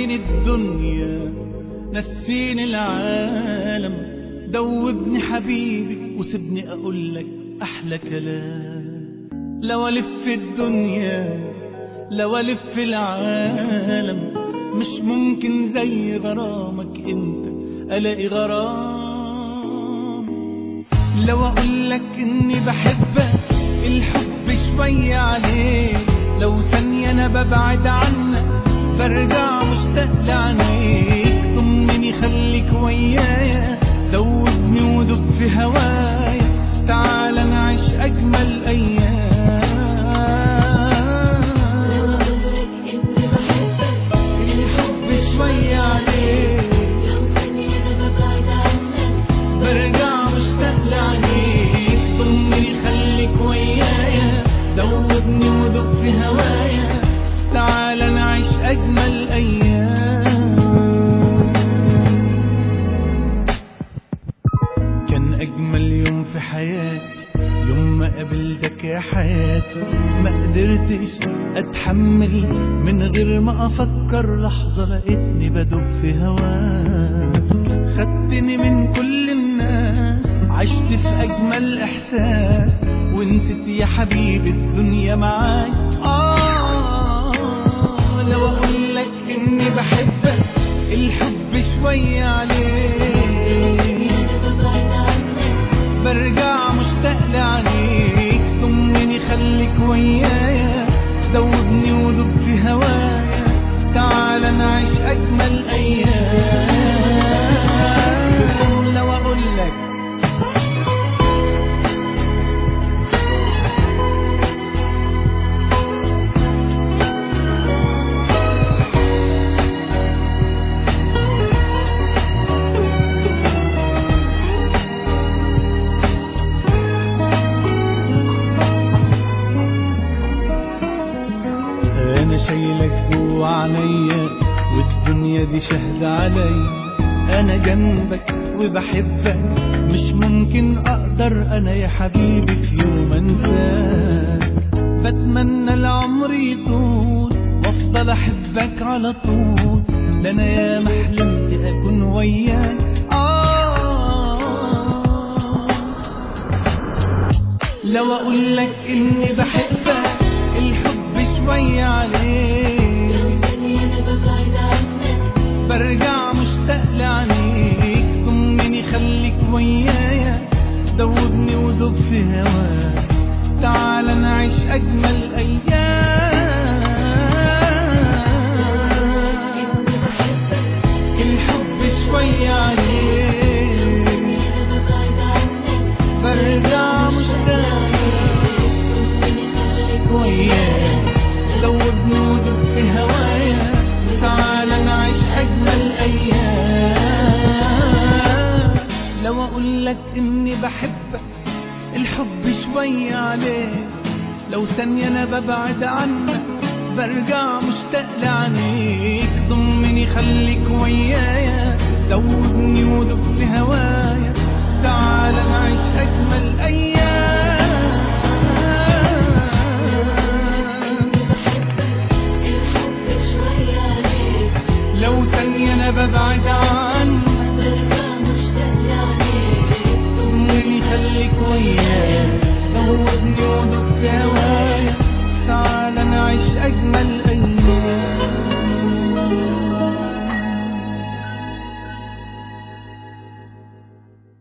نسيني الدنيا نسيني العالم دوبني حبيبي وسيبني اقول لك احلى كلام لو الف الدنيا لو الف العالم مش ممكن زي غرامك انت الاقي غرام لو اقول لك اني بحبك الحب شوية عليك لو ثانية انا ببعد عنك برجع مشتاق لعينيك ضمني خليك ويايا دوبني ودب في هوايا تعال نعيش اجمل ايام إني بحبك الحب شوية عليك لو ثانية أنا ببعد عنك برجع مشتاق لعينيك ضمني خليك ويايا دوبني ودب في هوايا تعال نعيش اجمل ايام كان اجمل يوم في حياتي يوم ما قابلتك يا حياتي ما قدرتش اتحمل من غير ما افكر لحظه لقيتني بدب في هواك خدتني من كل الناس عشت في اجمل احساس ونسيت يا حبيبي الدنيا معاك آه لو اقول لك اني بحبك الحب شويه عليك أنا ببعد عنك برجع مشتاق لعينيك ضمني خليك ويايا دوبني ودب في هوايا تعال نعيش اجمل ايام لو اقول لك انا شايلك جوا عينيا والدنيا دي شهد عليا انا جنبك وبحبك مش ممكن اقدر انا يا حبيبي في يوم انساك بتمنى العمر يطول وافضل احبك على طول ده انا يا ما حلمت اكون وياك آه لو اقول لك اني بحبك الحب شوية عليك لو ثانية أنا ببعد عنك برجع مشتاق لعينيك ضمني خليك ويايا دوبني ودب في هواك تعال نعيش اجمل ايام إني بحبك الحب شوية عليك أنا ببعد عنك برجع مشتاق ضمني خليك وياك دوبني ودب في هوايا تعال نعيش اجمل ايام لو اقول لك اني بحبك الحب شوية عليك لو ثانية انا ببعد عنك برجع مشتاق لعينيك ضمني خليك ويايا دوبني ودب في هوايا تعال نعيش اجمل ايام الحب شوية عليك لو ثانية أنا ببعد عنك برجع مشتاق لعينيك ضمني خليك وياي دوبني ودق هوايا تعال نعيش أجمل أيام